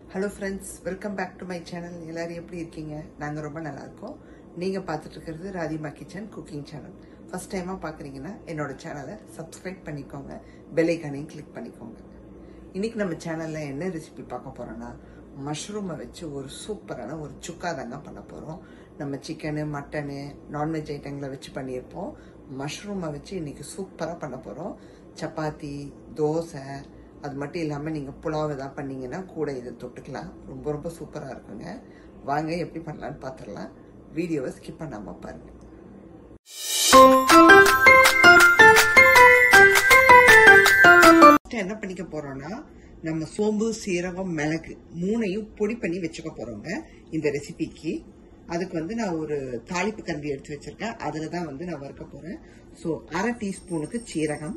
hello friends welcome back to my channel எல்லாரும் எப்படி இருக்கீங்க நாங்கள் ரொம்ப நல்லா இருக்கோம் நீங்கள் பார்த்துட்டு இருக்கிறது Radhima kitchen cooking channel first டைமாக பார்க்குறீங்கன்னா என்னோட சேனலை சப்ஸ்கிரைப் பண்ணிக்கோங்க பெல் ஐக்கானையும் கிளிக் பண்ணிக்கோங்க இன்னைக்கு நம்ம சேனலில் என்ன ரெசிபி பார்க்க போகிறோன்னா மஷ்ரூமை வச்சு ஒரு சூப்பரான ஒரு சுக்கா தாங்க பண்ண போகிறோம் நம்ம சிக்கனு மட்டனு நான்வெஜ் ஐட்டங்களை வச்சு பண்ணியிருப்போம் மஷ்ரூமை வச்சு இன்னைக்கு சூப்பராக பண்ண போகிறோம் சப்பாத்தி தோசை அது மட்டும் இல்லாமல் நீங்கள் புலாவ் எதாவது பண்ணீங்கன்னா கூட இதை தொட்டுக்கலாம் ரொம்ப ரொம்ப சூப்பராக இருக்குங்க வாங்க எப்படி பண்ணலான்னு பார்த்துடலாம் வீடியோவை ஸ்கிப் பண்ணாமல் பாருங்கள் என்ன பண்ணிக்க போறோம்னா நம்ம சோம்பு சீரகம் மிளகு மூணையும் பொடி பண்ணி வச்சுக்க போறோங்க இந்த ரெசிபிக்கு அதுக்கு வந்து நான் ஒரு தாளிப்பு கரண்டி எடுத்து வச்சிருக்கேன் அதுல தான் வந்து நான் வறுக்க போறேன் ஸோ அரை டீஸ்பூனுக்கு சீரகம்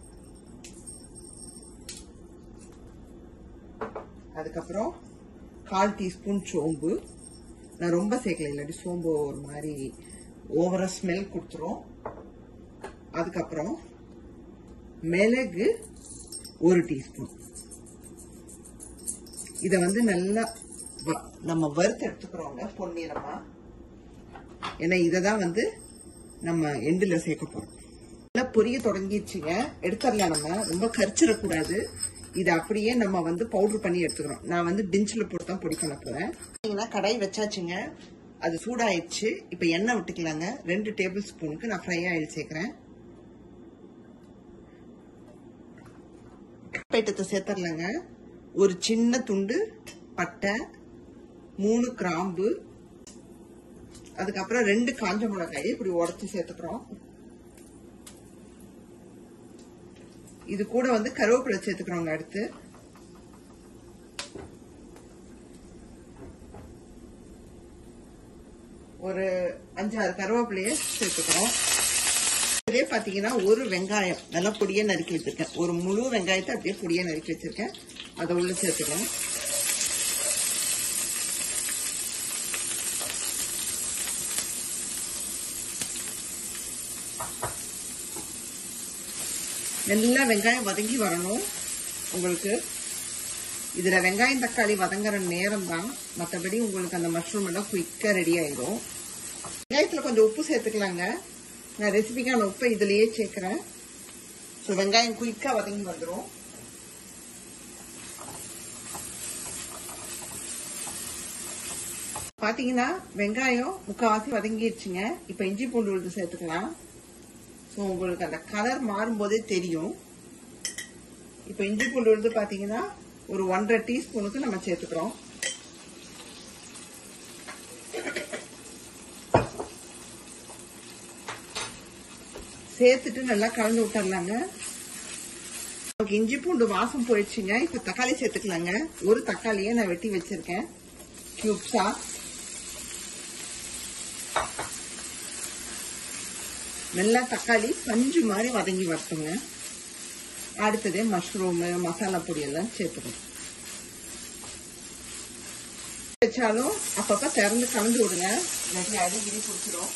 அதுக்கப்புறம் கால் டீஸ்பூன் சோம்பு நான் ரொம்ப சேர்க்கல இல்லாட்டி சோம்பு ஒரு மாதிரி ஓவரா ஸ்மெல் கொடுத்துரும் அதுக்கப்புறம் மிளகு ஒரு டீஸ்பூன் இத வந்து நல்லா வ- நம்ம வறுத்து எடுத்துக்கிறோங்க பொன்னிறமா ஏன்னா இதை தான் வந்து நம்ம எண்டில் சேர்க்க போறோம் நல்லா பொரிய தொடங்கிடுச்சுங்க எடுத்துடலாம் நம்ம ரொம்ப கரிச்சிடக்கூடாது இதை அப்படியே நம்ம வந்து பவுடர் பண்ணி எடுத்துக்கிறோம் நான் வந்து டிஞ்சில் போட்டு தான் பொடி பண்ண போறேன் பார்த்தீங்கன்னா கடாய் வச்சாச்சுங்க அது சூடாயிடுச்சு இப்போ எண்ணெய் விட்டுக்கலாங்க ரெண்டு டேபிள் ஸ்பூனுக்கு நான் ஃப்ரை ஆயில் சேர்க்குறேன் ஐட்டத்தை சேர்த்துடலாங்க ஒரு சின்ன துண்டு பட்டை மூணு கிராம்பு அதுக்கப்புறம் ரெண்டு காஞ்ச மிளகாயை இப்படி உடச்சி சேர்த்துக்கிறோம் இது கூட வந்து கருவேப்பிலை சேர்த்துக்கிறோங்க அடுத்து ஒரு அஞ்சாறு கருவேப்பிலையை சேர்த்துக்கிறோம் இதே பாத்தீங்கன்னா ஒரு வெங்காயம் நல்லா பொடியா நறுக்கி வச்சிருக்கேன் ஒரு முழு வெங்காயத்தை அப்படியே பொடியா நறுக்கி வச்சிருக்கேன் அதை உள்ள சேர்த்துக்கணும் நல்லா வெங்காயம் வதங்கி வரணும் உங்களுக்கு இதுல வெங்காயம் தக்காளி வதங்குற நேரம் தான் மற்றபடி உங்களுக்கு அந்த மஷ்ரூம் எல்லாம் குயிக்கா ரெடி ஆயிடும் வெங்காயத்துல கொஞ்சம் உப்பு சேர்த்துக்கலாங்க நான் ரெசிபிக்கான உப்பை இதுலயே சேர்க்கிறேன் ஸோ வெங்காயம் குயிக்கா வதங்கி வந்துடும் பாத்தீங்கன்னா வெங்காயம் முக்கால்வாசி வதங்கிடுச்சுங்க இப்ப இஞ்சி பூண்டு விழுது சேர்த்துக்கலாம் ஸோ உங்களுக்கு அந்த கலர் மாறும்போதே தெரியும் இப்ப இஞ்சி பூண்டு விழுது பாத்தீங்கன்னா ஒரு ஒன்றரை டீஸ்பூனுக்கு நம்ம சேர்த்துக்கிறோம் சேர்த்துட்டு நல்லா கலந்து விட்டுறலாங்க நமக்கு இஞ்சி பூண்டு வாசம் போயிடுச்சுங்க இப்ப தக்காளி சேர்த்துக்கலாங்க ஒரு தக்காளியை நான் வெட்டி வச்சிருக்கேன் கியூப்ஸா நல்லா தக்காளி பஞ்சு மாதிரி வதங்கி வரட்டுங்க அடுத்ததே மஷ்ரூமு மசாலா பொடி எல்லாம் சேர்த்துக்கணும் வச்சாலும் அப்பப்ப திறந்து கலந்து விடுங்க இல்லாட்டி அடிக்கடி பிடிச்சிரும்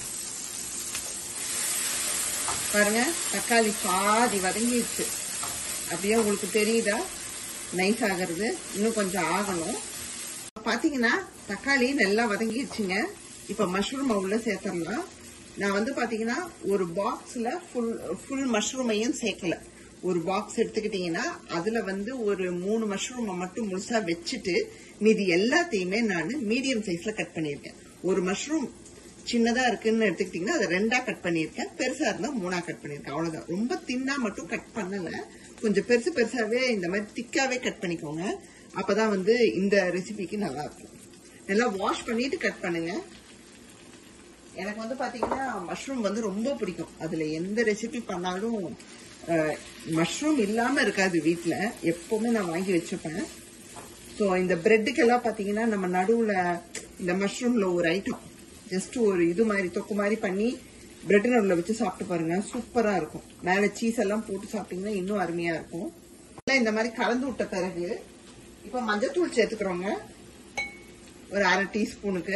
பாருங்க தக்காளி பாதி வதங்கிடுச்சு அப்படியே உங்களுக்கு தெரியுதா நைஸ் ஆகிறது இன்னும் கொஞ்சம் ஆகணும் பாத்தீங்கன்னா தக்காளி நல்லா வதங்கிடுச்சுங்க இப்ப மஷ்ரூம் உள்ள சேர்த்துடலாம் நான் வந்து பாத்தீங்கன்னா ஒரு பாக்ஸ்ல ஃபுல் ஃபுல் மஷ்ரூமையும் சேர்க்கல ஒரு பாக்ஸ் எடுத்துக்கிட்டீங்கன்னா அதுல வந்து ஒரு மூணு மஷ்ரூமை மட்டும் முழுசா வச்சுட்டு மீதி எல்லாத்தையுமே நான் மீடியம் சைஸ்ல கட் பண்ணியிருக்கேன் ஒரு மஷ்ரூம் சின்னதா இருக்குன்னு எடுத்துக்கிட்டீங்கன்னா அதை ரெண்டா கட் பண்ணியிருக்கேன் பெருசா இருந்தா மூணா கட் பண்ணியிருக்கேன் அவ்வளவுதான் ரொம்ப தின்னா மட்டும் கட் பண்ணல கொஞ்சம் பெருசு பெருசாவே இந்த மாதிரி திக்காவே கட் பண்ணிக்கோங்க அப்பதான் வந்து இந்த ரெசிபிக்கு நல்லா இருக்கும் நல்லா வாஷ் பண்ணிட்டு கட் பண்ணுங்க எனக்கு வந்து பாத்தீங்கன்னா மஷ்ரூம் வந்து ரொம்ப பிடிக்கும் அதுல எந்த ரெசிபி பண்ணாலும் மஷ்ரூம் இல்லாம இருக்காது வீட்ல எப்பவுமே நான் வாங்கி வச்சுப்பேன் ஸோ இந்த பிரெட்டுக்கெல்லாம் பாத்தீங்கன்னா நம்ம நடுவுல இந்த மஷ்ரூம்ல ஒரு ஐட்டம் ஜஸ்ட் ஒரு இது மாதிரி தொக்கு மாதிரி பண்ணி பிரெட் நடுவில் வச்சு சாப்பிட்டு பாருங்க சூப்பரா இருக்கும் மேல சீஸ் எல்லாம் போட்டு சாப்பிட்டீங்கன்னா இன்னும் அருமையா இருக்கும் நல்லா இந்த மாதிரி கலந்து விட்ட பிறகு இப்ப மஞ்சத்தூள் சேர்த்துக்கிறோங்க ஒரு அரை டீஸ்பூனுக்கு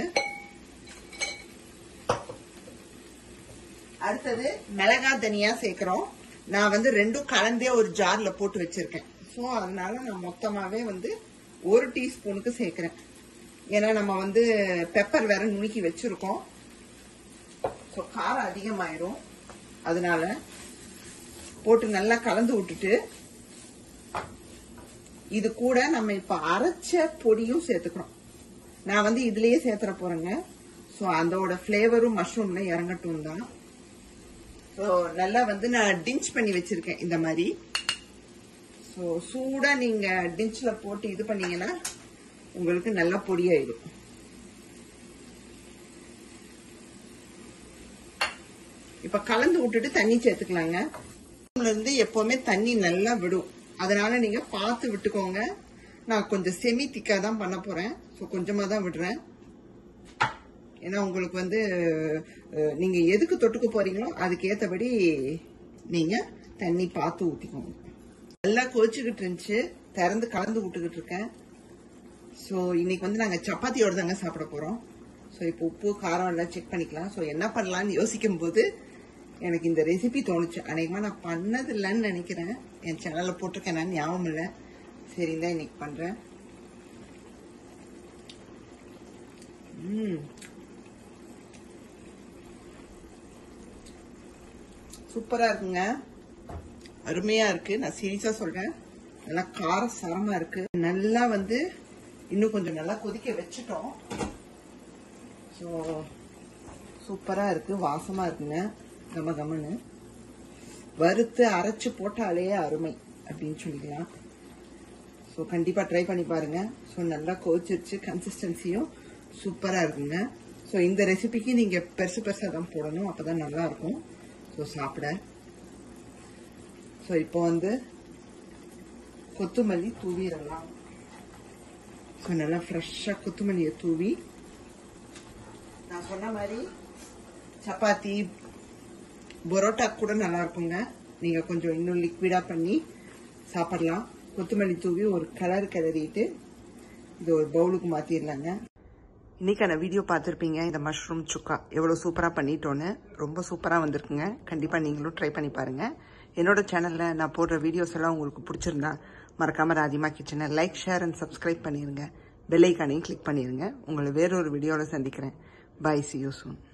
அடுத்தது மிளகா தனியா சேர்க்கிறோம் நான் வந்து ரெண்டும் கலந்தே ஒரு ஜார்ல போட்டு வச்சிருக்கேன் ஸோ அதனால நான் மொத்தமாவே வந்து ஒரு டீஸ்பூனுக்கு சேர்க்கிறேன் ஏன்னா நம்ம வந்து பெப்பர் வேற நுணுக்கி வச்சிருக்கோம் ஸோ காரம் அதிகமாயிரும் அதனால போட்டு நல்லா கலந்து விட்டுட்டு இது கூட நம்ம இப்ப அரைச்ச பொடியும் சேர்த்துக்கிறோம் நான் வந்து இதுலயே சேர்த்துற போறேங்க ஸோ அதோட ஃப்ளேவரும் மஷ்ரூம்ல இறங்கட்டும் தான் ஸோ நல்லா வந்து நான் டிஞ்ச் பண்ணி வச்சிருக்கேன் இந்த மாதிரி ஸோ சூடா நீங்க டிஞ்சில் போட்டு இது பண்ணீங்கன்னா உங்களுக்கு நல்லா பொடியாயிடும் இப்ப கலந்து விட்டுட்டு தண்ணி சேர்த்துக்கலாங்க இருந்து எப்பவுமே தண்ணி நல்லா விடும் அதனால நீங்க பார்த்து விட்டுக்கோங்க நான் கொஞ்சம் செமி திக்கா தான் பண்ண போறேன் ஸோ கொஞ்சமா தான் விடுறேன் ஏன்னா உங்களுக்கு வந்து அஹ், நீங்க எதுக்கு தொட்டுக்க போறீங்களோ அதுக்கு ஏத்தபடி நீங்க தண்ணி பார்த்து ஊத்திக்கோங்க நல்லா கொதிச்சுக்கிட்டு இருந்துச்சு திறந்து கலந்து விட்டுக்கிட்டு இருக்கேன் ஸோ இன்னைக்கு வந்து நாங்க சப்பாத்தியோட தாங்க சாப்பிட போறோம் ஸோ இப்போ உப்பு காரம் எல்லாம் செக் பண்ணிக்கலாம் ஸோ என்ன பண்ணலாம்னு யோசிக்கும் போது எனக்கு இந்த ரெசிபி தோணுச்சு அநேகமா நான் பண்ணது இல்லைன்னு நினைக்கிறேன் என் சேனல்ல போட்டிருக்கேன் நான் ஞாபகம் இல்லை சரி தான் இன்னைக்கு பண்றேன் ம் சூப்பரா இருக்குங்க அருமையா இருக்கு நான் சீரியஸா சொல்றேன் நல்லா கார சரமா இருக்கு நல்லா வந்து இன்னும் கொஞ்சம் நல்லா கொதிக்க வச்சுட்டோம் ஸோ சூப்பரா இருக்கு வாசமா இருக்குங்க கம கமன்னு வறுத்து அரைச்சு போட்டாலே அருமை அப்படின்னு சொல்லிக்கலாம் ஸோ கண்டிப்பா ட்ரை பண்ணி பாருங்க ஸோ நல்லா கொதிச்சிருச்சு கன்சிஸ்டன்சியும் சூப்பரா இருக்குங்க ஸோ இந்த ரெசிபிக்கு நீங்க பெருசு பெருசா தான் போடணும் அப்பதான் நல்லா இருக்கும் ஸோ சாப்பிட ஸோ இப்போ வந்து கொத்தமல்லி தூவிடலாம் ஸோ நல்லா ஃப்ரெஷ்ஷாக கொத்தமல்லியை தூவி நான் சொன்ன மாதிரி சப்பாத்தி பரோட்டா கூட நல்லா இருக்குங்க நீங்க கொஞ்சம் இன்னும் லிக்விடா பண்ணி சாப்பிடலாம் கொத்தமல்லி தூவி ஒரு கலர் கிளறிட்டு இது ஒரு பவுலுக்கு மாத்திரலாங்க இன்னைக்கான வீடியோ பார்த்துருப்பீங்க இந்த மஷ்ரூம் சுக்கா எவ்வளோ சூப்பராக பண்ணிட்டோன்னு ரொம்ப சூப்பராக வந்திருக்குங்க கண்டிப்பாக நீங்களும் ட்ரை பண்ணி பாருங்க என்னோட சேனலில் நான் போடுற வீடியோஸ் எல்லாம் உங்களுக்கு பிடிச்சிருந்தா மறக்காம ராதிமா கிச்சனை லைக் ஷேர் அண்ட் சப்ஸ்கிரைப் பண்ணிருங்க பெல் ஐக்கானையும் கிளிக் பண்ணிருங்க உங்களை வேறொரு வீடியோவில் சந்திக்கிறேன் பை சி யூ சூன்